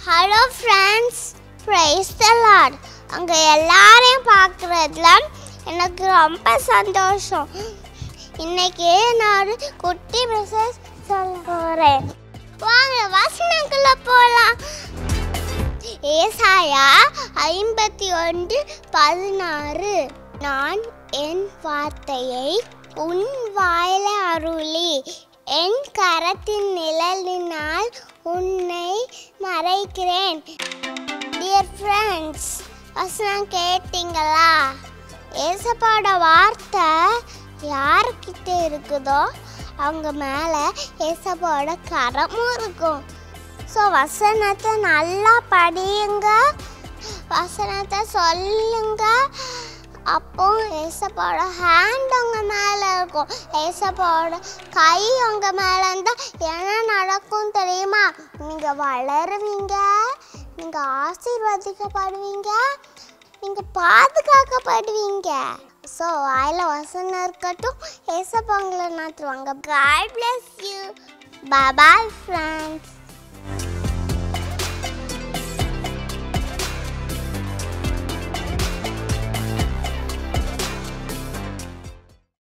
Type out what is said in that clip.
hello friends praise the Lord அங்கே எல்லாரையும் பார்க்குறதுல எனக்கு ரொம்ப சந்தோஷம் இன்னைக்கு நான் ஒரு குட்டி மெசேஜ் சொல்ல போகிறேன் வாங்க வசனக்குள்ள போகலாம் ஏசாயா ஐம்பத்தி ஒன்று பதினாறு நான் என் வார்த்தையை உன் வாயில அருளி என் கரத்தின் நிழலினால் உன்னை மறைக்கிறேன் டியர் ஃப்ரெண்ட்ஸ் வசனம் கேட்டீங்களா ஏசப்பாவோட வார்த்தை யார்கிட்ட இருக்குதோ அவங்க மேலே ஏசப்பாவோட கரமும் இருக்கும் ஸோ வசனத்தை நல்லா படியுங்க வசனத்தை சொல்லுங்க அப்போ ஏசப்பாவோட ஹேண்ட் உங்க மேலே இருக்கும் ஏசப்பாவோட கை உங்க மேலே இருந்தால் என்ன நடக்கும் தெரியுமா நீங்கள் வளருவீங்க நீங்கள் ஆசீர்வதிக்கப்படுவீங்க நீங்கள் பாதுகாக்கப்படுவீங்க ஸோ வாயில் வசனம் இருக்கட்டும் ஏசப்பாங்களை நாத்துவாங்க God bless you bye friends